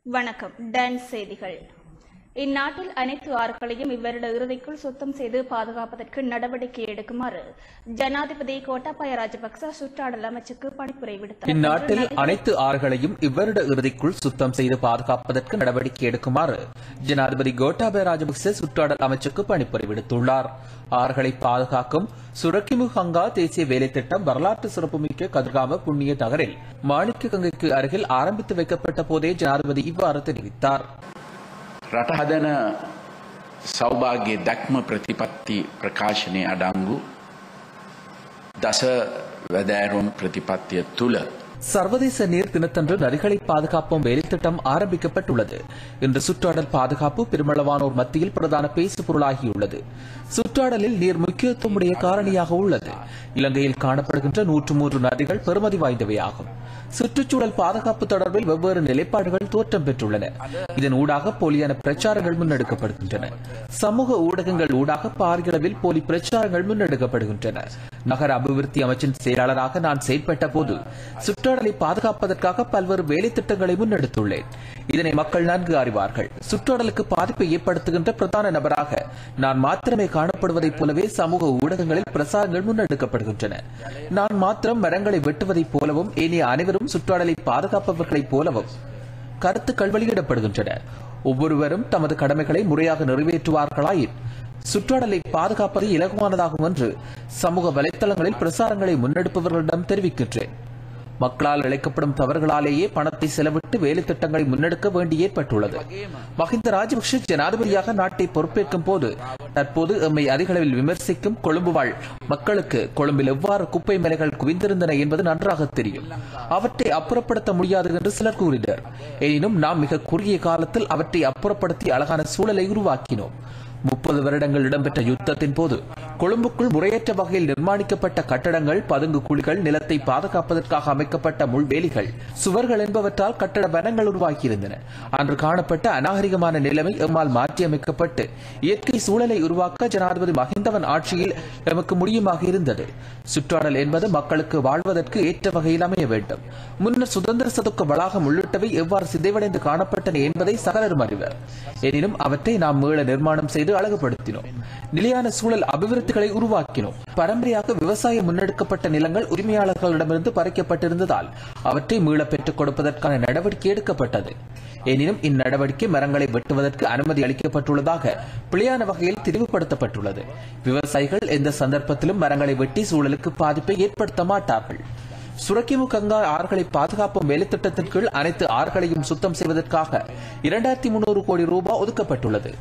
வணக்கம் டான்ஸ் செய்திகள் இந்நாட்டில் அனைத்து ஆறுகளையும் இவ்வருட இறுதிக்குள் சுத்தம் செய்து பாதுகாப்பதற்கு நடவடிக்கை எடுக்குமாறு ஜனாதிபதி கோட்டாபய ராஜபக்ச சுற்றாடல் அமைச்சுக்கு பணிப்புரை விடுத்தார் இந்நாட்டில் அனைத்து ஆறுகளையும் இவ்வருட இறுதிக்குள் சுத்தம் செய்து பாதுகாப்பதற்கு நடவடிக்கை எடுக்குமாறு ஜனாதிபதி கோட்டாபய ராஜபக்சே சுற்றாடல் அமைச்சுக்கு பணிப்புரை விடுத்துள்ளார் ஆறுகளை பாதுகாக்கும் சுரக்கிமு ஹங்கா தேசிய வேலை திட்டம் வரலாற்று சிறப்புமிக்க கதிர்காம புண்ணிய நகரில் மாணிக்க கங்கைக்கு அருகில் ஆரம்பித்து வைக்கப்பட்ட போதே ஜனாதிபதி இவ்வாறு தெரிவித்தார் රට හදන සෞභාග්‍ය දැක්ම ප්‍රතිපත්ති ප්‍රකාශනය අඩංගු දස වැදෑරුම් ප්‍රතිපත්තිය තුළ சர்வதேச நீர் தினத்தன்று நதிகளை பாதுகாப்போம் வேலைத்திட்டம் ஆரம்பிக்கப்பட்டுள்ளது இன்று சுற்றாடல் பாதுகாப்பு பெருமளவானோர் மத்தியில் பிரதான பேசு பொருளாகியுள்ளது சுற்றாடலில் நீர் முக்கியத்துவமுடைய காரணியாக உள்ளது இலங்கையில் காணப்படுகின்ற நூற்று மூன்று நதிகள் பெறுமதி வாய்ந்தவையாகும் சுற்றுச்சூழல் பாதுகாப்பு தொடர்பில் வெவ்வேறு நிலைப்பாடுகள் தோற்றம் பெற்றுள்ளன இதன் ஊடாக போலியான பிரச்சாரங்கள் முன்னெடுக்கப்படுகின்றன சமூக ஊடகங்கள் ஊடாக பாரியளவில் போலி பிரச்சாரங்கள் முன்னெடுக்கப்படுகின்றன நகர அபிவிருத்தி அமைச்சின் செயலாளராக நான் செயல்பட்ட போது சுற்றாடலை பாதுகாப்பதற்காக பல்வேறு வேலை திட்டங்களை முன்னெடுத்துள்ளேன் இதனை மக்கள் நன்கு அறிவார்கள் சுற்றாடலுக்கு பாதிப்பை ஏற்படுத்துகின்ற பிரதான நபராக நான் மாத்திரமே காணப்படுவதைப் போலவே சமூக ஊடகங்களில் பிரசாரங்கள் முன்னெடுக்கப்படுகின்றன நான் மாத்திரம் மரங்களை வெட்டுவதைப் போலவும் ஏனைய அனைவரும் சுற்றாடலை பாதுகாப்பவர்களைப் போலவும் கருத்துக்கள் வெளியிடப்படுகின்றன ஒவ்வொருவரும் தமது கடமைகளை முறையாக நிறைவேற்றுவார்களாயின் சுற்றாடலை பாதுகாப்பது இலகுவானதாகும் என்று சமூக வலைத்தளங்களில் பிரசாரங்களை முன்னெடுப்பவர்களிடம் தெரிவிக்கின்றேன் மக்களால் இழைக்கப்படும் தவறுகளாலேயே பணத்தை செலவிட்டு வேலை திட்டங்களை முன்னெடுக்க வேண்டி ஏற்பட்டுள்ளது மஹிந்த ராஜபக்ஷ ஜனாதிபதியாக நாட்டை பொறுப்பேற்கும் போது தற்போது எம்மை அதிக அளவில் விமர்சிக்கும் கொழும்பு வாழ் மக்களுக்கு கொழும்பில் எவ்வாறு குப்பை மேலைகள் குவிந்திருந்தன என்பது நன்றாக தெரியும் அவற்றை அப்புறப்படுத்த முடியாது என்று சிலர் கூறினர் எனினும் நாம் மிக குறுகிய காலத்தில் அவற்றை அப்புறப்படுத்தி அழகான சூழலை உருவாக்கினோம் முப்பது வருடங்கள் இடம்பெற்ற யுத்தத்தின் போது கொழும்புக்குள் முறையற்ற வகையில் நிர்மாணிக்கப்பட்ட கட்டடங்கள் பதுங்கு குழிகள் நிலத்தை பாதுகாப்பதற்காக அமைக்கப்பட்ட முள்வேலிகள் சுவர்கள் என்பவற்றால் கட்டட வனங்கள் உருவாகியிருந்தன அன்று காணப்பட்ட அநாகரிகமான நிலைமை எம்மால் மாற்றியமைக்கப்பட்டு இயற்கை சூழலை உருவாக்க ஜனாதிபதி மஹிந்தவன் ஆட்சியில் எமக்கு முடியுமாக இருந்தது சுற்றாடல் என்பது மக்களுக்கு வாழ்வதற்கு ஏற்ற வகையில் அமைய வேண்டும் முன்னர் சுதந்திர சதுக்க வளாகம் உள்ளிட்டவை எவ்வாறு சிதைவடைந்து காணப்பட்டன என்பதை சகலரும் அறிவர் எனினும் அவற்றை நாம் மீள நிர்மாணம் செய்து அழகுபடுத்தினோம் நிலையான சூழல் அபிவிருத்திகளை உருவாக்கினோம் பரம்பரையாக விவசாயம் முன்னெடுக்கப்பட்ட நிலங்கள் உரிமையாளர்களிடமிருந்து பறிக்கப்பட்டிருந்ததால் அவற்றை மீள பெற்றுக் கொடுப்பதற்கான நடவடிக்கை எடுக்கப்பட்டது எனினும் இந்நடவடிக்கை மரங்களை வெட்டுவதற்கு அனுமதி அளிக்கப்பட்டுள்ளதாக பிழையான வகையில் திரிவுபடுத்தப்பட்டுள்ளது விவசாயிகள் எந்த சந்தர்ப்பத்திலும் மரங்களை வெட்டி சூழலுக்கு பாதிப்பை ஏற்படுத்த மாட்டார்கள் சுரக்கிமு கங்கா ஆறுகளை பாதுகாப்பும் வேலைத்திட்டத்தின் கீழ் அனைத்து ஆறுகளையும் சுத்தம் செய்வதற்காக இரண்டாயிரத்தி முன்னூறு கோடி ரூபாய் ஒதுக்கப்பட்டுள்ளது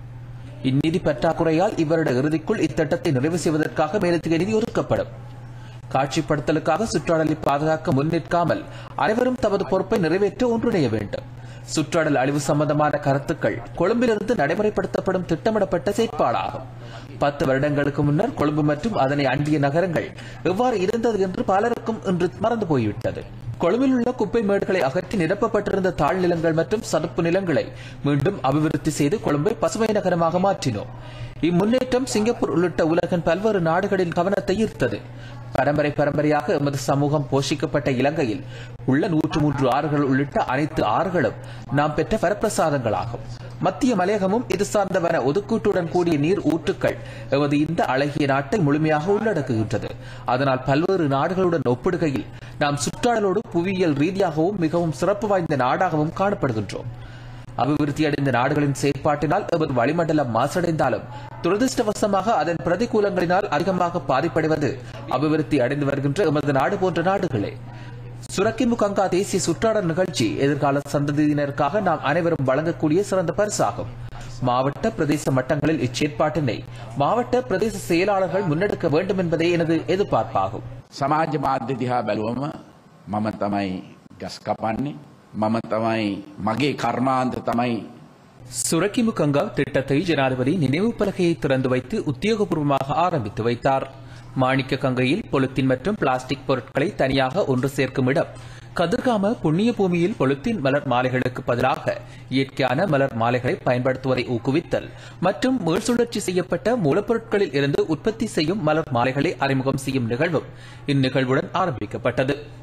இந்நிதி பற்றாக்குறையால் இவ்வருட இறுதிக்குள் இத்திட்டத்தை நிறைவு செய்வதற்காக மேலதிக நிதி ஒதுக்கப்படும் காட்சிப்படுத்தலுக்காக சுற்றாடலை பாதுகாக்க முன்னிற்காமல் அனைவரும் தமது பொறுப்பை நிறைவேற்ற ஒன்றிணைய வேண்டும் சுற்றாடல் அழிவு சம்பந்தமான கருத்துக்கள் கொழும்பிலிருந்து நடைமுறைப்படுத்தப்படும் திட்டமிடப்பட்ட செயற்பாடாகும் பத்து வருடங்களுக்கு முன்னர் கொழும்பு மற்றும் அதனை அண்டிய நகரங்கள் எவ்வாறு இருந்தது என்று பலருக்கும் இன்று மறந்து போய்விட்டது கொழும்பில் உள்ள குப்பை மேடுகளை அகற்றி நிரப்பப்பட்டிருந்த தாழ் நிலங்கள் மற்றும் சதுப்பு நிலங்களை மீண்டும் அபிவிருத்தி செய்து கொழும்பை பசுமை நகரமாக மாற்றினோம் இம்முன்னேற்றம் சிங்கப்பூர் உள்ளிட்ட உலகின் பல்வேறு நாடுகளின் கவனத்தை ஈர்த்தது பரம்பரை பரம்பரையாக எமது சமூகம் போஷிக்கப்பட்ட இலங்கையில் உள்ள நூற்று மூன்று ஆறுகள் உள்ளிட்ட அனைத்து ஆறுகளும் நாம் பெற்ற வரப்பிரசாதங்களாகும் மத்திய மலையகமும் இது சார்ந்த வன ஒதுக்கீட்டுடன் கூடிய நீர் ஊற்றுக்கள் எமது இந்த அழகிய நாட்டை முழுமையாக உள்ளடக்குகின்றது அதனால் பல்வேறு நாடுகளுடன் ஒப்பிடுகையில் நாம் சுற்றாடலோடு புவியியல் ரீதியாகவும் மிகவும் சிறப்பு வாய்ந்த நாடாகவும் காணப்படுகின்றோம் அபிவிருத்தி அடைந்த நாடுகளின் செயற்பாட்டினால் எமது வளிமண்டலம் மாசடைந்தாலும் துரதிருஷ்டவசமாக அதன் பிரதிகூலங்களினால் அதிகமாக பாதிப்படைவது அபிவிருத்தி அடைந்து வருகின்ற எமது நாடு போன்ற நாடுகளே சுரக்கிமு கங்கா தேசிய சுற்றாடல் நிகழ்ச்சி எதிர்கால சந்ததியினருக்காக நாம் அனைவரும் வழங்கக்கூடிய சிறந்த பரிசாகும் மாவட்ட பிரதேச மட்டங்களில் இச்செயற்பாட்டினை மாவட்ட பிரதேச செயலாளர்கள் முன்னெடுக்க வேண்டும் என்பதே எனது எதிர்பார்ப்பாகும் සමාජ මාධ්‍ය දිහා බැලුවම මම තමයි ගස් කපන්නේ මම තමයි මගේ කර්මාන්ත තමයි சுரக்கிமு கங்கா திட்டத்தை ஜனாதிபதி நினைவு பலகையை திறந்து வைத்து உத்தியோகபூர்வமாக ஆரம்பித்து வைத்தார் மாணிக்க கங்கையில் பொலித்தீன் மற்றும் பிளாஸ்டிக் பொருட்களை தனியாக ஒன்று சேர்க்கும் இடம் கதிர்காம புண்ணிய பூமியில் பொலித்தீன் மலர் மாலைகளுக்கு பதிலாக இயற்கையான மலர் மாலைகளை பயன்படுத்துவதை ஊக்குவித்தல் மற்றும் மீள்சுழற்சி செய்யப்பட்ட மூலப்பொருட்களில் இருந்து உற்பத்தி செய்யும் மலர் மாலைகளை அறிமுகம் செய்யும் நிகழ்வும் இந்நிகழ்வுடன் ஆரம்பிக்கப்பட்டது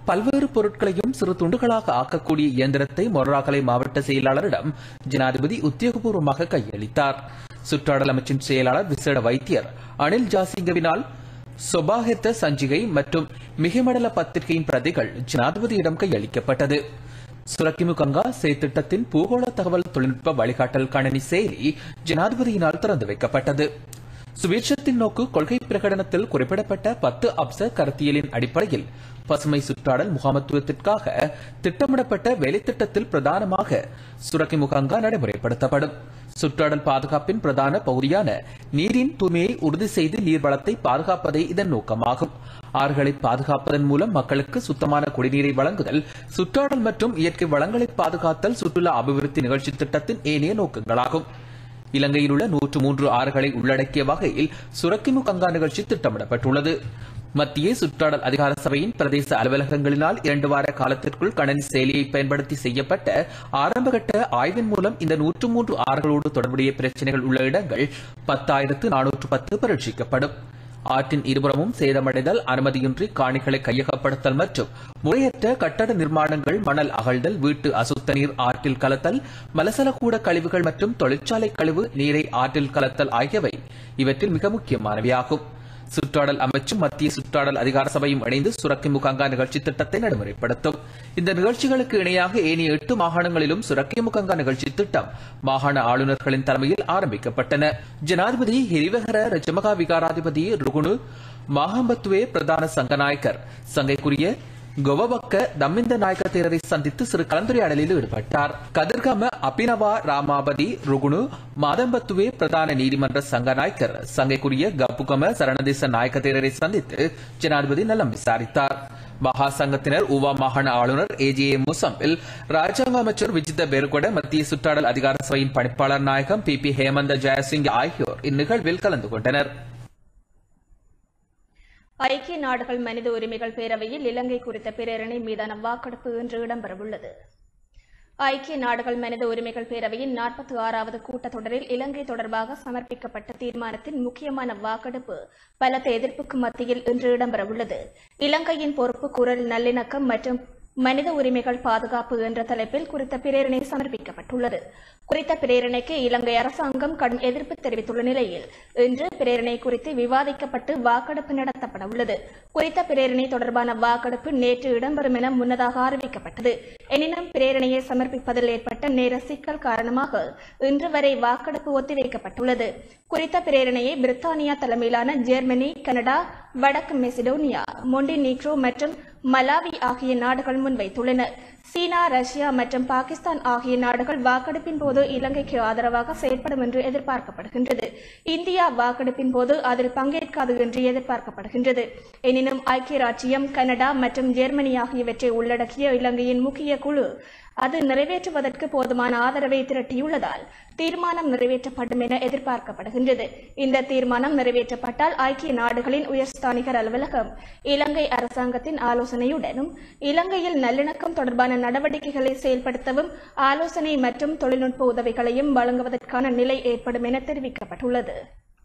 பல்வேறு பொருட்களையும் சிறு துண்டுகளாக ஆக்கக்கூடிய இயந்திரத்தை மொர்ராகலை மாவட்ட செயலாளரிடம் ஜனாதிபதி உத்தியோகபூர்வமாக கையளித்தார் சுற்றாடல் அமைச்சின் செயலாளர் விசேட வைத்தியர் அனில் ஜாசிங்கவினால் சொபாஹெத்த சஞ்சிகை மற்றும் மிகைமடல பத்திரிகையின் பிரதிகள் ஜனாதிபதியிடம் கையளிக்கப்பட்டது சுரக்கிமு கங்கா செயற்திட்டத்தின் பூகோள தகவல் தொழில்நுட்ப வழிகாட்டல் கணனி செயலி ஜனாதிபதியினால் திறந்து வைக்கப்பட்டது சுபீட்சத்தின் நோக்கு கொள்கை பிரகடனத்தில் குறிப்பிடப்பட்ட பத்து அம்ச கருத்தியலின் அடிப்படையில் பசுமை சுற்றாடல் முகாமத்துவத்திற்காக திட்டமிடப்பட்ட வேலைத்திட்டத்தில் பிரதானமாக சுரக்கி முகங்கா நடைமுறைப்படுத்தப்படும் சுற்றாடல் பாதுகாப்பின் பிரதான பகுதியான நீரின் தூய்மையை உறுதி செய்து நீர்வளத்தை பாதுகாப்பதே இதன் நோக்கமாகும் ஆறுகளை பாதுகாப்பதன் மூலம் மக்களுக்கு சுத்தமான குடிநீரை வழங்குதல் சுற்றாடல் மற்றும் இயற்கை வளங்களை பாதுகாத்தல் சுற்றுலா அபிவிருத்தி நிகழ்ச்சி திட்டத்தின் ஏனைய நோக்கங்களாகும் இலங்கையில் உள்ள நூற்று மூன்று ஆறுகளை உள்ளடக்கிய வகையில் சுரக்கிமு கங்கா நிகழ்ச்சி திட்டமிடப்பட்டுள்ளது மத்திய சுற்றாடல் அதிகார சபையின் பிரதேச அலுவலகங்களினால் இரண்டு வார காலத்திற்குள் கணனி செயலியை பயன்படுத்தி செய்யப்பட்ட ஆரம்பகட்ட ஆய்வின் மூலம் இந்த நூற்று மூன்று ஆறுகளோடு தொடர்புடைய பிரச்சனைகள் உள்ள இடங்கள் பத்தாயிரத்து நானூற்று பத்து பரீட்சிக்கப்படும் ஆற்றின் இருபுறமும் சேதமடைதல் அனுமதியின்றி காணிகளை கையகப்படுத்தல் மற்றும் முறையற்ற கட்டட நிர்மாணங்கள் மணல் அகழ்தல் வீட்டு அசுத்த நீர் ஆற்றில் கலத்தல் மலசலக்கூட கழிவுகள் மற்றும் தொழிற்சாலை கழிவு நீரை ஆற்றில் கலத்தல் ஆகியவை இவற்றில் மிக முக்கியமானவையாகும் சுற்றாடல் அமைச்சும் மத்திய சுற்றாடல் அதிகார சபையும் இணைந்து சுரக்கி முகங்கா நிகழ்ச்சி திட்டத்தை நடைமுறைப்படுத்தும் இந்த நிகழ்ச்சிகளுக்கு இணையாக ஏனைய எட்டு மாகாணங்களிலும் சுரக்கி முகங்கா நிகழ்ச்சி திட்டம் மாகாண ஆளுநர்களின் தலைமையில் ஆரம்பிக்கப்பட்டன ஜனாதிபதி ஹிரிவகர ரஜமகா விகாராதிபதி ருகுணு மாகம்பத்துவே பிரதான சங்கநாயக்கர் சங்கைக்குரிய கொவபக்க தம்மிந்த நாயக்க தேரரை சந்தித்து சிறு கலந்துரையாடலில் ஈடுபட்டார் கதிர்கம அபினவா ராமாபதி ருகுணு மாதம்பத்துவே பிரதான நீதிமன்ற சங்கநாயக்கர் சங்கைக்குரிய கப்புகம சரணதேச நாயக்க தேரரை சந்தித்து ஜனாதிபதி நலம் விசாரித்தார் மகா சங்கத்தினர் உவா மாகாண ஆளுநர் ஏஜிஏ முசம்பில் ராஜாங்க அமைச்சர் விஜித பெருகொட மத்திய சுற்றாடல் அதிகார சபையின் பணிப்பாளர் நாயகம் பி பி ஹேமந்த ஜெயசிங் ஆகியோர் இந்நிகழ்வில் கலந்து கொண்டனர் ஐக்கிய நாடுகள் மனித உரிமைகள் பேரவையில் இலங்கை குறித்த பிரேரணை மீதான வாக்கெடுப்பு இன்று இடம்பெறவுள்ளது ஐக்கிய நாடுகள் மனித உரிமைகள் பேரவையின் நாற்பத்தி ஆறாவது கூட்டத்தொடரில் இலங்கை தொடர்பாக சமர்ப்பிக்கப்பட்ட தீர்மானத்தின் முக்கியமான வாக்கெடுப்பு பலத்த எதிர்ப்புக்கு மத்தியில் இன்று இடம்பெறவுள்ளது இலங்கையின் பொறுப்பு குரல் நல்லிணக்கம் மற்றும் மனித உரிமைகள் பாதுகாப்பு என்ற தலைப்பில் குறித்த பிரேரணை சமர்ப்பிக்கப்பட்டுள்ளது குறித்த பிரேரணைக்கு இலங்கை அரசாங்கம் கடும் எதிர்ப்பு தெரிவித்துள்ள நிலையில் இன்று பிரேரணை குறித்து விவாதிக்கப்பட்டு வாக்கெடுப்பு நடத்தப்பட உள்ளது குறித்த பிரேரணை தொடர்பான வாக்கெடுப்பு நேற்று இடம்பெறும் என முன்னதாக அறிவிக்கப்பட்டது எனினும் பிரேரணையை சமர்ப்பிப்பதில் ஏற்பட்ட நேர சிக்கல் காரணமாக இன்று வரை வாக்கெடுப்பு ஒத்திவைக்கப்பட்டுள்ளது குறித்த பிரேரணையை பிரித்தானியா தலைமையிலான ஜெர்மனி கனடா வடக்கு மெசிடோனியா மொண்டினீக்ரோ மற்றும் மலாவி ஆகிய நாடுகள் முன்வைத்துள்ளன சீனா ரஷ்யா மற்றும் பாகிஸ்தான் ஆகிய நாடுகள் வாக்கெடுப்பின் போது இலங்கைக்கு ஆதரவாக செயல்படும் என்று எதிர்பார்க்கப்படுகின்றது இந்தியா வாக்கெடுப்பின் போது அதில் பங்கேற்காது என்று எதிர்பார்க்கப்படுகின்றது எனினும் ஐக்கிய ராச்சியம் கனடா மற்றும் ஜெர்மனி ஆகியவற்றை உள்ளடக்கிய இலங்கையின் முக்கிய குழு அது நிறைவேற்றுவதற்கு போதுமான ஆதரவை திரட்டியுள்ளதால் தீர்மானம் நிறைவேற்றப்படும் என எதிர்பார்க்கப்படுகின்றது இந்த தீர்மானம் நிறைவேற்றப்பட்டால் ஐக்கிய நாடுகளின் உயர்ஸ்தானிகர் அலுவலகம் இலங்கை அரசாங்கத்தின் ஆலோசனையுடனும் இலங்கையில் நல்லிணக்கம் தொடர்பான நடவடிக்கைகளை செயல்படுத்தவும் ஆலோசனை மற்றும் தொழில்நுட்ப உதவிகளையும் வழங்குவதற்கான நிலை ஏற்படும் என தெரிவிக்கப்பட்டுள்ளது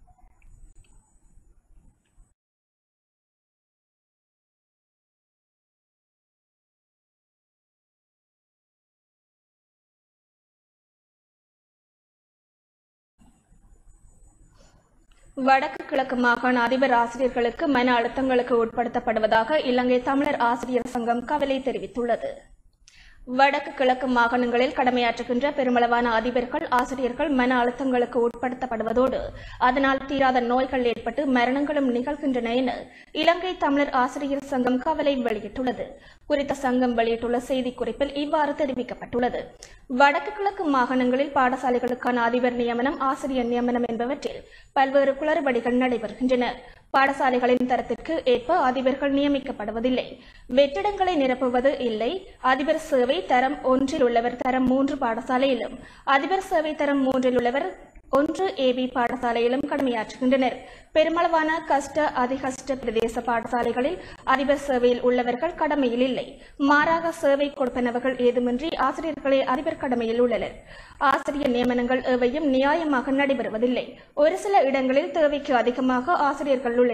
வடக்கு கிழக்கு மாகாண அதிபர் ஆசிரியர்களுக்கு மன அழுத்தங்களுக்கு உட்படுத்தப்படுவதாக இலங்கை தமிழர் ஆசிரியர் சங்கம் கவலை தெரிவித்துள்ளது வடக்கு கிழக்கு மாகாணங்களில் கடமையாற்றுகின்ற பெருமளவான அதிபர்கள் ஆசிரியர்கள் மன அழுத்தங்களுக்கு உட்படுத்தப்படுவதோடு அதனால் தீராத நோய்கள் ஏற்பட்டு மரணங்களும் நிகழ்கின்றன என இலங்கை தமிழர் ஆசிரியர் சங்கம் கவலை வெளியிட்டுள்ளது குறித்த சங்கம் வெளியிட்டுள்ள செய்திக்குறிப்பில் இவ்வாறு தெரிவிக்கப்பட்டுள்ளது வடக்கு கிழக்கு மாகாணங்களில் பாடசாலைகளுக்கான அதிபர் நியமனம் ஆசிரியர் நியமனம் என்பவற்றில் பல்வேறு குளறுபடிகள் நடைபெறுகின்றன பாடசாலைகளின் தரத்திற்கு ஏற்ப அதிபர்கள் நியமிக்கப்படுவதில்லை வெற்றிடங்களை நிரப்புவது இல்லை அதிபர் சேவை தரம் ஒன்றில் உள்ளவர் தரம் மூன்று பாடசாலையிலும் அதிபர் சேவை தரம் மூன்றில் உள்ளவர் ஒன்று ஏபி பாடசாலையிலும் கடமையாற்றுகின்றனர் பெருமளவான கஷ்ட அதிகஷ்ட பிரதேச பாடசாலைகளில் அதிபர் சேவையில் உள்ளவர்கள் கடமையில் இல்லை மாறாக சேவை கொடுப்பனவர்கள் ஏதுமின்றி ஆசிரியர்களே அதிபர் கடமையில் உள்ளனர் ஆசிரியர் நியமனங்கள் எவையும் நியாயமாக நடைபெறுவதில்லை ஒரு சில இடங்களில் தேவைக்கு அதிகமாக ஆசிரியர்கள் உள்ளனர்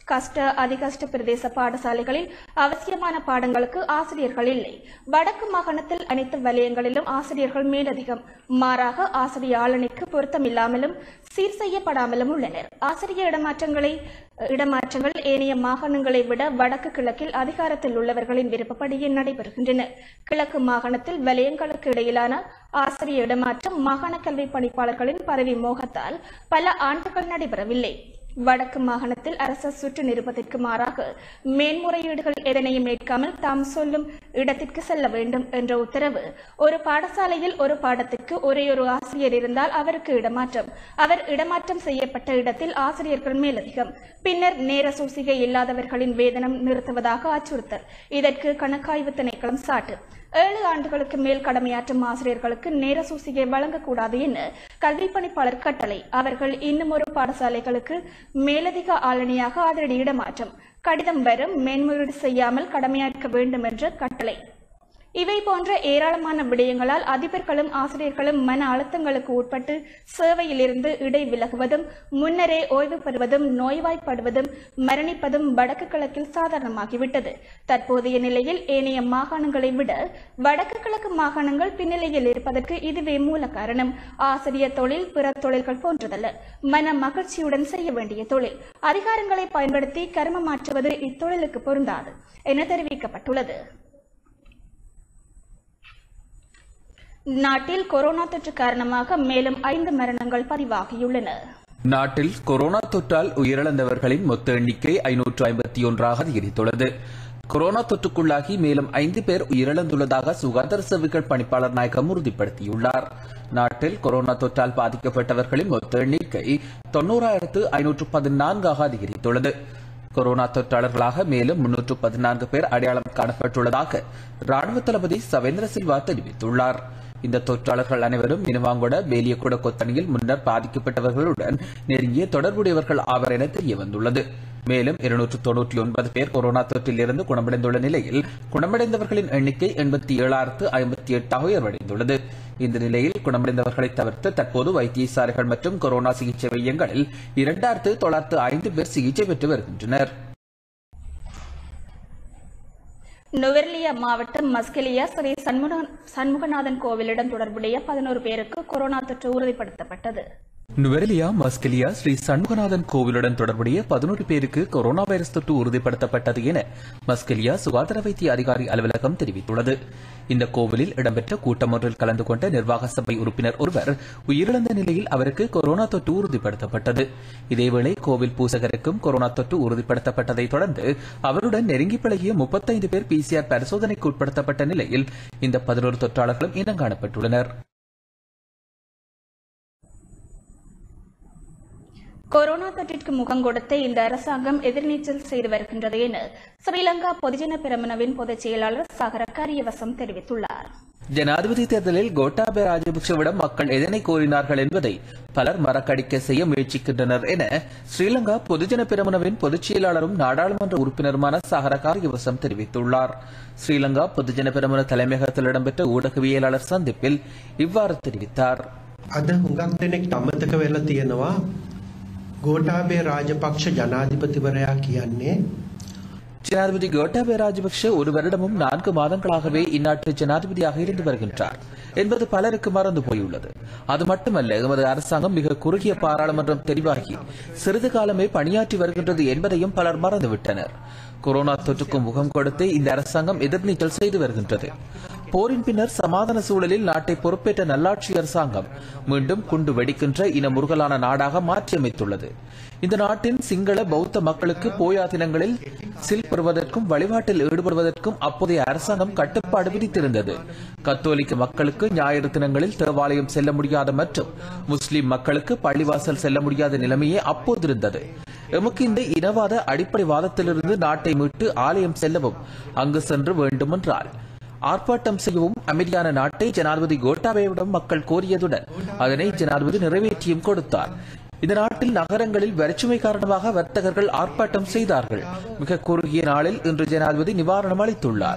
கஷ்ட அதிகஷ்ட பிரதேச பாடசாலைகளில் அவசியமான பாடங்களுக்கு ஆசிரியர்கள் இல்லை வடக்கு மாகாணத்தில் அனைத்து வலயங்களிலும் ஆசிரியர்கள் மேலதிகம் மாறாக ஆசிரிய ஆளணிக்கு பொருத்தமில்லாமலும் சீர் செய்யப்படாமலும் உள்ளனர் ஆசிரிய இடமாற்றங்களை இடமாற்றங்கள் ஏனைய மாகாணங்களை விட வடக்கு கிழக்கில் அதிகாரத்தில் உள்ளவர்களின் விருப்பப்படியே நடைபெறுகின்றன கிழக்கு மாகாணத்தில் வலயங்களுக்கு இடையிலான ஆசிரிய இடமாற்றம் மாகாண கல்வி பணிப்பாளர்களின் பதவி மோகத்தால் பல ஆண்டுகள் நடைபெறவில்லை வடக்கு மாகாணத்தில் அரச சுற்று நிருபத்திற்கு மாறாக மேன்முறையீடுகள் எதனையும் ஏற்காமல் தாம் சொல்லும் இடத்திற்கு செல்ல வேண்டும் என்ற உத்தரவு ஒரு பாடசாலையில் ஒரு பாடத்திற்கு ஒரே ஒரு ஆசிரியர் இருந்தால் அவருக்கு இடமாற்றம் அவர் இடமாற்றம் செய்யப்பட்ட இடத்தில் ஆசிரியர்கள் மேலதிகம் பின்னர் நேர சூசிகை இல்லாதவர்களின் வேதனம் நிறுத்துவதாக அச்சுறுத்தல் இதற்கு கணக்காய்வு திணைக்களம் சாட்டு ஏழு ஆண்டுகளுக்கு மேல் கடமையாற்றும் ஆசிரியர்களுக்கு நேர சூசிகை வழங்கக்கூடாது என கல்வி பணிப்பாளர் கட்டளை அவர்கள் இன்னும் ஒரு பாடசாலைகளுக்கு மேலதிக ஆளணியாக அதிரடி இடமாற்றம் கடிதம் வரும் மேன்முறையீடு செய்யாமல் கடமையாற்ற வேண்டும் என்ற கட்டளை இவை போன்ற ஏராளமான விடயங்களால் அதிபர்களும் ஆசிரியர்களும் மன அழுத்தங்களுக்கு உட்பட்டு சேவையிலிருந்து இடை விலகுவதும் முன்னரே ஓய்வு பெறுவதும் நோய்வாய்ப்படுவதும் மரணிப்பதும் வடக்கு கிழக்கில் சாதாரணமாகிவிட்டது தற்போதைய நிலையில் ஏனைய மாகாணங்களை விட வடக்கு கிழக்கு மாகாணங்கள் பின்னிலையில் இருப்பதற்கு இதுவே மூல காரணம் ஆசிரியர் தொழில் பிற தொழில்கள் போன்றதல்ல மன மகிழ்ச்சியுடன் செய்ய வேண்டிய தொழில் அதிகாரங்களை பயன்படுத்தி கர்மம் மாற்றுவது இத்தொழிலுக்கு பொருந்தாது என தெரிவிக்கப்பட்டுள்ளது நாட்டில் கொரோனா தொற்று காரணமாக மேலும் ஐந்து மரணங்கள் பதிவாகியுள்ளன நாட்டில் கொரோனா தொற்றால் உயிரிழந்தவர்களின் மொத்த எண்ணிக்கை ஐநூற்று ஐம்பத்தி ஒன்றாக அதிகரித்துள்ளது கொரோனா தொற்றுக்குள்ளாகி மேலும் ஐந்து பேர் உயிரிழந்துள்ளதாக சுகாதார சேவைகள் பணிப்பாளர் நாயகம் உறுதிப்படுத்தியுள்ளார் நாட்டில் கொரோனா தொற்றால் பாதிக்கப்பட்டவர்களின் மொத்த எண்ணிக்கை தொன்னூறாயிரத்து ஐநூற்று பதினான்காக அதிகரித்துள்ளது கொரோனா தொற்றாளர்களாக மேலும் முன்னூற்று பதினான்கு பேர் அடையாளம் காணப்பட்டுள்ளதாக ராணுவ தளபதி சவேந்திர சில்வா தெரிவித்துள்ளார் இந்த தொற்றாளர்கள் அனைவரும் மினுவாங்கொட பேலியகுட கொத்தணியில் முன்னர் பாதிக்கப்பட்டவர்களுடன் நெருங்கிய தொடர்புடையவர்கள் ஆவர் என தெரிய வந்துள்ளது மேலும் இருநூற்று தொன்னூற்றி ஒன்பது பேர் கொரோனா தொற்றில் இருந்து குணமடைந்துள்ள நிலையில் குணமடைந்தவர்களின் எண்ணிக்கை எண்பத்தி ஏழாயிரத்து ஐம்பத்தி எட்டாக உயர்வடைந்துள்ளது இந்த நிலையில் குணமடைந்தவர்களை தவிர்த்து தற்போது வைத்தியசாலைகள் மற்றும் கொரோனா சிகிச்சை மையங்களில் இரண்டாயிரத்து தொள்ளாயிரத்து ஐந்து பேர் சிகிச்சை பெற்று வருகின்றனர் நுவர்லியா மாவட்டம் மஸ்கெலியா ஸ்ரீ சண்முக சண்முகநாதன் கோவிலுடன் தொடர்புடைய பதினோரு பேருக்கு கொரோனா தொற்று உறுதிப்படுத்தப்பட்டது நுவரெலியா மஸ்கெலியா ஸ்ரீ சண்முகநாதன் கோவிலுடன் தொடர்புடைய பதினோரு பேருக்கு கொரோனா வைரஸ் தொற்று உறுதிப்படுத்தப்பட்டது என மஸ்கெலியா சுகாதார வைத்திய அதிகாரி அலுவலகம் தெரிவித்துள்ளது இந்த கோவிலில் இடம்பெற்ற கூட்டம் ஒன்றில் கலந்து கொண்ட நிர்வாக சபை உறுப்பினர் ஒருவர் உயிரிழந்த நிலையில் அவருக்கு கொரோனா தொற்று உறுதிப்படுத்தப்பட்டது இதேவேளை கோவில் பூசகருக்கும் கொரோனா தொற்று உறுதிப்படுத்தப்பட்டதை தொடர்ந்து அவருடன் நெருங்கி பழகிய முப்பத்தைந்து பேர் பிசிஆர் பரிசோதனைக்கு உட்படுத்தப்பட்ட நிலையில் இந்த பதினோரு தொற்றாளர்களும் இனங்காணப்பட்டுள்ளனர் கொரோனா தொற்றிற்கு முகம் கொடுத்த இந்த அரசாங்கம் எதிர்நீச்சல் செய்து வருகின்றது என ஸ்ரீலங்கா பொதுஜன பெரமுனவின் பொதுச் செயலாளர் சாகர காரியவசம் தெரிவித்துள்ளார் ஜனாதிபதி தேர்தலில் கோட்டாபய ராஜபக்சவிடம் மக்கள் எதனை கோரினார்கள் என்பதை பலர் மறக்கடிக்க செய்ய முயற்சிக்கின்றனர் என ஸ்ரீலங்கா பொதுஜன பெரமுனவின் பொதுச் செயலாளரும் நாடாளுமன்ற உறுப்பினருமான சாகர காரியவசம் தெரிவித்துள்ளார் ஸ்ரீலங்கா பொதுஜன பெரமுன தலைமையகத்தில் இடம்பெற்ற ஊடகவியலாளர் சந்திப்பில் இவ்வாறு தெரிவித்தார் අද හුඟක් දෙනෙක් අමතක වෙලා තියෙනවා ගෝටාබේ රාජපක්ෂ ජනාධිපතිවරයා කියන්නේ ஜனாதிபதி கோட்டாபய ராஜபக்ஷ ஒரு வருடமும் நான்கு மாதங்களாகவே இந்நாட்டு ஜனாதிபதியாக இருந்து வருகின்றார் என்பது பலருக்கு மறந்து போயுள்ளது அது மட்டுமல்ல எமது அரசாங்கம் மிக குறுகிய பாராளுமன்றம் தெரிவாகி சிறிது காலமே பணியாற்றி வருகின்றது என்பதையும் பலர் மறந்துவிட்டனர் கொரோனா தொற்றுக்கு முகம் கொடுத்து இந்த அரசாங்கம் எதிர்நீச்சல் செய்து வருகின்றது போரின் பின்னர் சமாதான சூழலில் நாட்டை பொறுப்பேற்ற நல்லாட்சி அரசாங்கம் மீண்டும் குண்டு வெடிக்கின்ற இன முருகலான நாடாக மாற்றியமைத்துள்ளது இந்த நாட்டின் சிங்கள பௌத்த மக்களுக்கு போயா தினங்களில் சில் பெறுவதற்கும் வழிபாட்டில் ஈடுபடுவதற்கும் அப்போதைய அரசாங்கம் கட்டுப்பாடு விதித்திருந்தது கத்தோலிக்க மக்களுக்கு ஞாயிறு தினங்களில் தேவாலயம் செல்ல முடியாத மற்றும் முஸ்லிம் மக்களுக்கு பள்ளிவாசல் செல்ல முடியாத நிலைமையே அப்போது இருந்தது எமக்கு இந்த இனவாத அடிப்படை வாதத்திலிருந்து நாட்டை மீட்டு ஆலயம் செல்லவும் அங்கு சென்று வேண்டுமென்றால் ஆர்ப்பாட்டம் செய்யவும் அமைதியான நாட்டை ஜனாதிபதி கோட்டாபயவிடம் மக்கள் கோரியதுடன் அதனை ஜனாதிபதி நிறைவேற்றியும் கொடுத்தார் இந்த நாட்டில் நகரங்களில் வரிச்சுமை காரணமாக வர்த்தகர்கள் ஆர்ப்பாட்டம் செய்தார்கள் மிக குறுகிய நாளில் இன்று ஜனாதிபதி நிவாரணம் அளித்துள்ளார்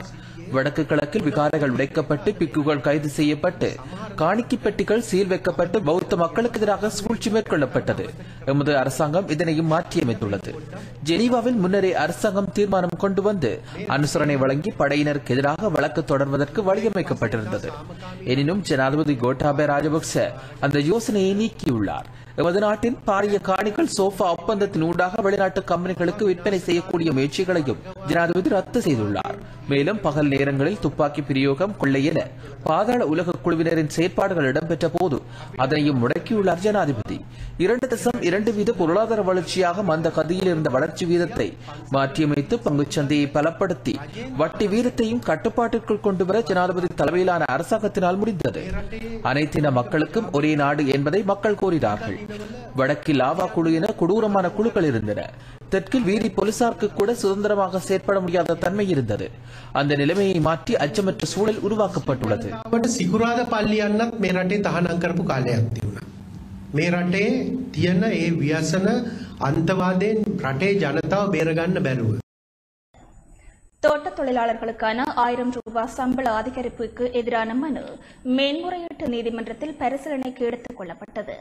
வடக்கு கிழக்கில் விகாரைகள் உடைக்கப்பட்டு பிக்குகள் கைது செய்யப்பட்டு காணிக்கை பெட்டிகள் சீல் வைக்கப்பட்டு பௌத்த மக்களுக்கு எதிராக சூழ்ச்சி மேற்கொள்ளப்பட்டது எமது அரசாங்கம் இதனையும் மாற்றியமைத்துள்ளது ஜெனீவாவில் முன்னரே அரசாங்கம் தீர்மானம் கொண்டு வந்து அனுசரணை வழங்கி படையினருக்கு எதிராக வழக்கு தொடர்வதற்கு வழியமைக்கப்பட்டிருந்தது எனினும் ஜனாதிபதி கோட்டாபய ராஜபக்ச அந்த யோசனையை நீக்கியுள்ளார் எமது நாட்டின் பாரிய காணிகள் சோஃபா ஒப்பந்தத்தின் ஊடாக வெளிநாட்டு கம்பெனிகளுக்கு விற்பனை செய்யக்கூடிய முயற்சிகளையும் ஜனாதிபதி ரத்து செய்துள்ளார் மேலும் பகல் நேரங்களில் துப்பாக்கி பிரயோகம் கொள்ளை என பாதாள உலக குழுவினரின் செயற்பாடுகள் இடம்பெற்ற போது அதனையும் முடக்கியுள்ளார் ஜனாதிபதி இரண்டு தசம் இரண்டு வீத பொருளாதார வளர்ச்சியாக அந்த கதியில் இருந்த வளர்ச்சி வீதத்தை மாற்றியமைத்து பங்குச் சந்தையை பலப்படுத்தி வட்டி வீதத்தையும் கட்டுப்பாட்டிற்குள் கொண்டுவர ஜனாதிபதி தலைமையிலான அரசாங்கத்தினால் முடிந்தது அனைத்தின மக்களுக்கும் ஒரே நாடு என்பதை மக்கள் கோரினார்கள் வடக்கில் லாவா குழு என கொடூரமான குழுக்கள் இருந்தன தெற்கில் வீதி போலீசாருக்கு கூட சுதந்திரமாக செயற்பட முடியாத தன்மை இருந்தது அந்த நிலைமையை மாற்றி அச்சமற்ற சூழல் உருவாக்கப்பட்டுள்ளது අපට සිකුරාද පල්ලියන්නත් මේ රටේ තහනම් කරපු කාලයක් තිබුණා. මේ රටේ තියෙන ඒ ව්‍යසන අන්තවාදයෙන් රටේ ජනතාව බේරගන්න බැරුව. தோட்ட தொழிலாளர்களுக்கான ஆயிரம் ரூபாய் சம்பள அதிகரிப்புக்கு எதிரான மனு மேன்முறையீட்டு நீதிமன்றத்தில் பரிசீலனைக்கு எடுத்துக் கொள்ளப்பட்டது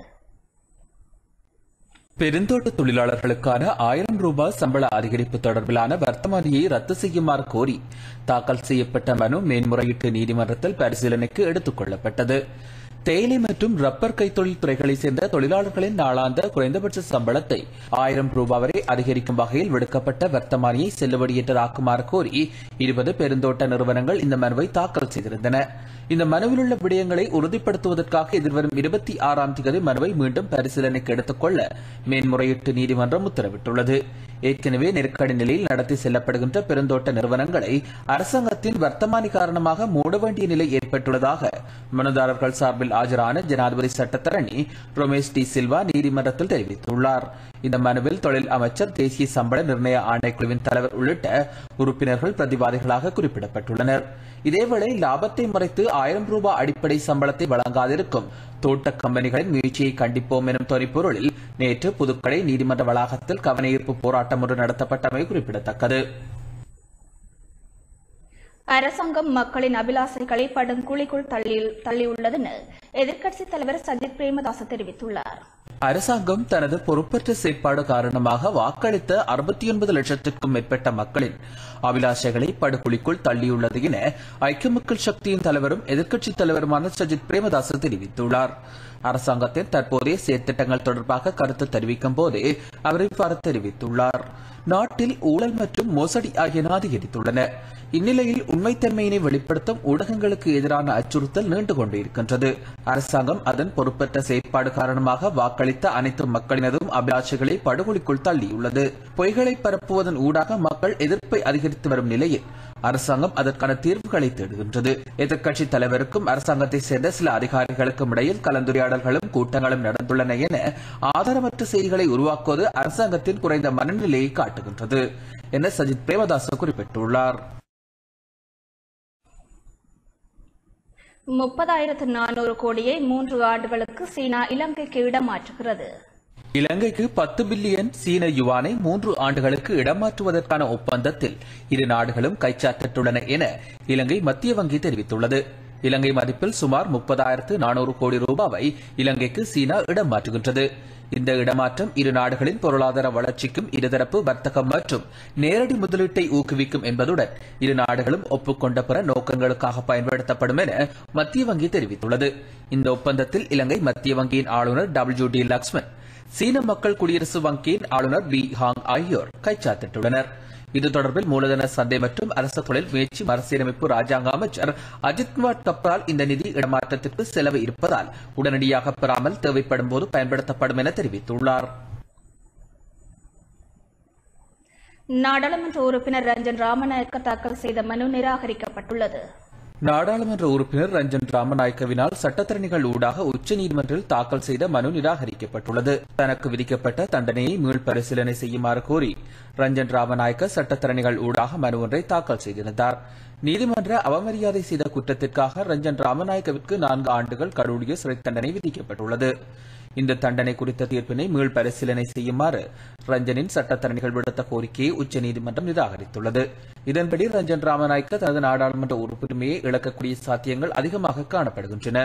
பெருந்தோட்ட தொழிலாளர்களுக்கான ஆயிரம் ரூபாய் சம்பள அதிகரிப்பு தொடர்பிலான வர்த்தமானியை ரத்து செய்யுமாறு கோரி தாக்கல் செய்யப்பட்ட மனு மேன்முறையீட்டு நீதிமன்றத்தில் பரிசீலனைக்கு எடுத்துக் கொள்ளப்பட்டது தேயிலை மற்றும் ரப்பர் கைத்தொழில் துறைகளைச் சேர்ந்த தொழிலாளர்களின் நாளாந்த குறைந்தபட்ச சம்பளத்தை ஆயிரம் ரூபாய் வரை அதிகரிக்கும் வகையில் விடுக்கப்பட்ட வர்த்தமானியை செல்லுபடியற்றதாக்குமாறு கோரி இருபது பெருந்தோட்ட நிறுவனங்கள் இந்த மனுவை தாக்கல் செய்திருந்தன இந்த மனுவில் உள்ள விடயங்களை உறுதிப்படுத்துவதற்காக எதிர்வரும் இருபத்தி ஆறாம் தேதி மனுவை மீண்டும் பரிசீலனைக்கு எடுத்துக்கொள்ள மேன்முறையீட்டு நீதிமன்றம் உத்தரவிட்டுள்ளது ஏற்கனவே நெருக்கடி நிலையில் நடத்தி செல்லப்படுகின்ற பெருந்தோட்ட நிறுவனங்களை அரசாங்கத்தின் வர்த்தமானி காரணமாக மூட வேண்டிய நிலை ஏற்பட்டுள்ளதாக மனுதாரர்கள் சார்பில் ஆஜரான ஜனாதிபதி சட்டத்தரணி ரொமேஷ் டி சில்வா நீதிமன்றத்தில் தெரிவித்துள்ளார் இந்த மனுவில் தொழில் அமைச்சர் தேசிய சம்பள நிர்ணய ஆணைக்குழுவின் தலைவர் உள்ளிட்ட உறுப்பினர்கள் பிரதிவாதிகளாக குறிப்பிடப்பட்டுள்ளனர் இதேவேளை லாபத்தை மறைத்து ஆயிரம் ரூபாய் அடிப்படை சம்பளத்தை வழங்காதிருக்கும் தோட்ட கம்பெனிகளின் முயற்சியை கண்டிப்போம் எனும் தொனிப்பொருளில் நேற்று புதுக்கடை நீதிமன்ற வளாகத்தில் கவனஈர்ப்பு போராட்டம் ஒன்று நடத்தப்பட்டமை குறிப்பிடத்தக்கது அரசாங்கம் மக்களின் அபிலாசைகளை படுங்குழிக்குள் தள்ளி தள்ளியுள்ளதென எதிர்க்கட்சித் தலைவர் சஜித் பிரேமதாச தெரிவித்துள்ளார் அரசாங்கம் தனது பொறுப்பற்ற செயற்பாடு காரணமாக வாக்களித்த அறுபத்தி ஒன்பது லட்சத்திற்கும் மேற்பட்ட மக்களின் அபிலாஷைகளை படுகொலிக்குள் தள்ளியுள்ளது என ஐக்கிய மக்கள் சக்தியின் தலைவரும் எதிர்க்கட்சித் தலைவருமான சஜித் பிரேமதாச தெரிவித்துள்ளார் அரசாங்கத்தின் தற்போதைய செயற்திட்டங்கள் தொடர்பாக கருத்து தெரிவிக்கும் போதே அவர் இவ்வாறு தெரிவித்துள்ளார் நாட்டில் ஊழல் மற்றும் மோசடி ஆகியன அதிகரித்துள்ளன இந்நிலையில் உண்மைத்தன்மையினை வெளிப்படுத்தும் ஊடகங்களுக்கு எதிரான அச்சுறுத்தல் நீண்டு கொண்டிருக்கின்றது அரசாங்கம் அதன் பொறுப்பற்ற செயற்பாடு காரணமாக வாக்களித்த அனைத்து மக்களினதும் அபிலாஷைகளை படுகொலிக்குள் தள்ளியுள்ளது பொய்களை பரப்புவதன் ஊடாக மக்கள் எதிர்ப்பை அதிகரித்து வரும் நிலையில் அரசாங்கம் அதற்கான தீர்வுகளை தேடுகின்றது எதிர்க்கட்சித் தலைவருக்கும் அரசாங்கத்தை சேர்ந்த சில அதிகாரிகளுக்கும் இடையில் கலந்துரையாடல்களும் கூட்டங்களும் நடந்துள்ளன என ஆதாரமற்ற செய்திகளை உருவாக்குவது அரசாங்கத்தின் குறைந்த மனநிலையை காட்டுகின்றது என சஜித் பிரேமதாச குறிப்பிட்டுள்ளார் முப்பதாயிரத்து நானூறு கோடியை மூன்று ஆண்டுகளுக்கு சீனா இலங்கைக்கு இடமாற்றுகிறது இலங்கைக்கு பத்து பில்லியன் சீன யுவானை மூன்று ஆண்டுகளுக்கு இடமாற்றுவதற்கான ஒப்பந்தத்தில் இரு நாடுகளும் கைச்சாத்திட்டுள்ளன என இலங்கை மத்திய வங்கி தெரிவித்துள்ளது இலங்கை மதிப்பில் சுமார் முப்பதாயிரத்து நானூறு கோடி ரூபாவை இலங்கைக்கு சீனா இடமாற்றுகின்றது இந்த இடமாற்றம் இரு நாடுகளின் பொருளாதார வளர்ச்சிக்கும் இருதரப்பு வர்த்தகம் மற்றும் நேரடி முதலீட்டை ஊக்குவிக்கும் என்பதுடன் இரு நாடுகளும் ஒப்புக்கொண்ட பிற நோக்கங்களுக்காக பயன்படுத்தப்படும் என மத்திய வங்கி தெரிவித்துள்ளது இந்த ஒப்பந்தத்தில் இலங்கை மத்திய வங்கியின் ஆளுநர் டபிள்யூ டி லக்ஷ்மன் சீன மக்கள் குடியரசு வங்கியின் ஆளுநர் பி ஹாங் ஆகியோர் கைச்சாத்திட்டுள்ளனர் இது தொடர்பில் மூலதன சந்தை மற்றும் அரசு தொழில் முயற்சி மறுசீரமைப்பு ராஜாங்க அமைச்சர் அஜித்குமார் கப்ரால் இந்த நிதி இடமாற்றத்திற்கு செலவு இருப்பதால் உடனடியாக பெறாமல் தேவைப்படும் போது பயன்படுத்தப்படும் என தெரிவித்துள்ளார் நாடாளுமன்ற உறுப்பினர் ரஞ்சன் ராமநாயக்க தாக்கல் செய்த மனு நிராகரிக்கப்பட்டுள்ளது நாடாளுமன்ற உறுப்பினர் ரஞ்சன் ராமநாயக்கவினால் சட்டத்தரணிகள் ஊடாக உச்சநீதிமன்றில் தாக்கல் செய்த மனு நிராகரிக்கப்பட்டுள்ளது தனக்கு விதிக்கப்பட்ட தண்டனையை மீள்பரிசீலனை செய்யுமாறு கோரி ரஞ்சன் ராமநாயக்க சட்டத்தரணிகள் ஊடாக மனு ஒன்றை தாக்கல் செய்திருந்தார் நீதிமன்ற அவமரியாதை செய்த குற்றத்திற்காக ரஞ்சன் ராமநாயக்கவிற்கு நான்கு ஆண்டுகள் கடூழிய சிறை தண்டனை விதிக்கப்பட்டுள்ளது இந்த தண்டனை குறித்த தீர்ப்பினை மீள் பரிசீலனை செய்யுமாறு ரஞ்சனின் சட்டத்தரணிகள் விடுத்த கோரிக்கையை உச்சநீதிமன்றம் நிராகரித்துள்ளது இதன்படி ரஞ்சன் ராமநாயக்க தனது நாடாளுமன்ற உறுப்புரிமையை இழக்கக்கூடிய சாத்தியங்கள் அதிகமாக காணப்படுகின்றன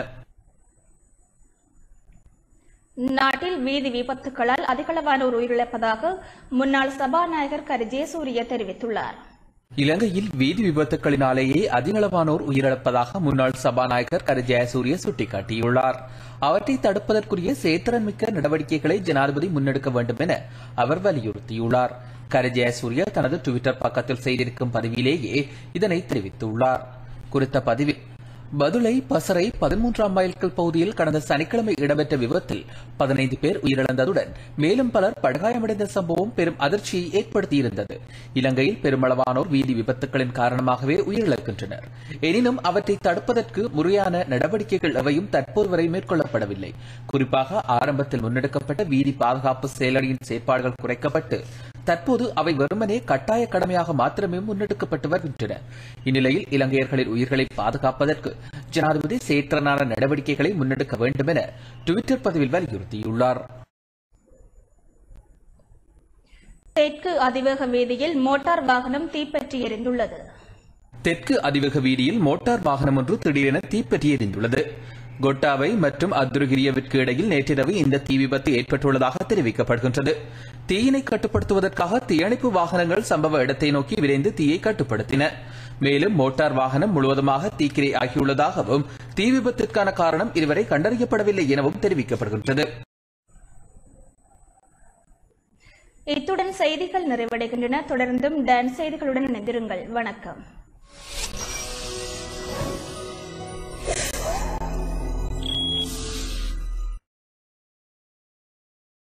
நாட்டில் வீதி விபத்துகளால் அதிகளவானோர் உயிரிழப்பதாக முன்னாள் சபாநாயகர் கரு ஜெயசூரிய தெரிவித்துள்ளார் இலங்கையில் வீதி விபத்துகளினாலேயே அதிகளவானோர் உயிரிழப்பதாக முன்னாள் சபாநாயகர் கரு ஜெயசூரிய சுட்டிக்காட்டியுள்ளார் அவற்றை தடுப்பதற்குரிய சேத்திறன்மிக்க நடவடிக்கைகளை ஜனாதிபதி முன்னெடுக்க வேண்டும் என அவர் வலியுறுத்தியுள்ளார் கரு ஜெயசூரிய தனது டுவிட்டர் பக்கத்தில் செய்திருக்கும் பதிவிலேயே இதனை தெரிவித்துள்ளார் குறித்த பதிவில் பதுளை பசறை பதிமூன்றாம் மைல்கள் பகுதியில் கடந்த சனிக்கிழமை இடம்பெற்ற விபத்தில் பதினைந்து பேர் உயிரிழந்ததுடன் மேலும் பலர் படுகாயமடைந்த சம்பவம் பெரும் அதிர்ச்சியை ஏற்படுத்தியிருந்தது இலங்கையில் பெருமளவானோர் வீதி விபத்துகளின் காரணமாகவே உயிரிழக்கின்றனர் எனினும் அவற்றை தடுப்பதற்கு முறையான நடவடிக்கைகள் எவையும் தற்போது வரை மேற்கொள்ளப்படவில்லை குறிப்பாக ஆரம்பத்தில் முன்னெடுக்கப்பட்ட வீதி பாதுகாப்பு செயலணியின் செயற்பாடுகள் குறைக்கப்பட்டு தற்போது அவை வெறுமனே கட்டாய கடமையாக மாத்திரமே முன்னெடுக்கப்பட்டு வருகின்றன இந்நிலையில் இலங்கையர்களின் உயிர்களை பாதுகாப்பதற்கு ஜனாதிபதி சேற்றனான நடவடிக்கைகளை முன்னெடுக்க வேண்டும் என டுவிட்டர் பதிவில் வலியுறுத்தியுள்ளார் தெற்கு அதிவேக வீதியில் மோட்டார் வாகனம் தீப்பற்றி எரிந்துள்ளது தெற்கு அதிவேக வீதியில் மோட்டார் வாகனம் ஒன்று திடீரென தீப்பற்றி எரிந்துள்ளது கொட்டாவை மற்றும் அத்துருகிரியவிற்கு இடையில் நேற்றிரவு இந்த தீ விபத்து ஏற்பட்டுள்ளதாக தெரிவிக்கப்படுகின்றது தீயினை கட்டுப்படுத்துவதற்காக தீயணைப்பு வாகனங்கள் சம்பவ இடத்தை நோக்கி விரைந்து தீயை கட்டுப்படுத்தின மேலும் மோட்டார் வாகனம் முழுவதுமாக தீக்கிரை ஆகியுள்ளதாகவும் தீ விபத்திற்கான காரணம் இதுவரை கண்டறியப்படவில்லை எனவும் தெரிவிக்கப்படுகின்றது இத்துடன் செய்திகள் நிறைவடைகின்றன தொடர்ந்தும் டான்ஸ் செய்திகளுடன் இணைந்திருங்கள் வணக்கம்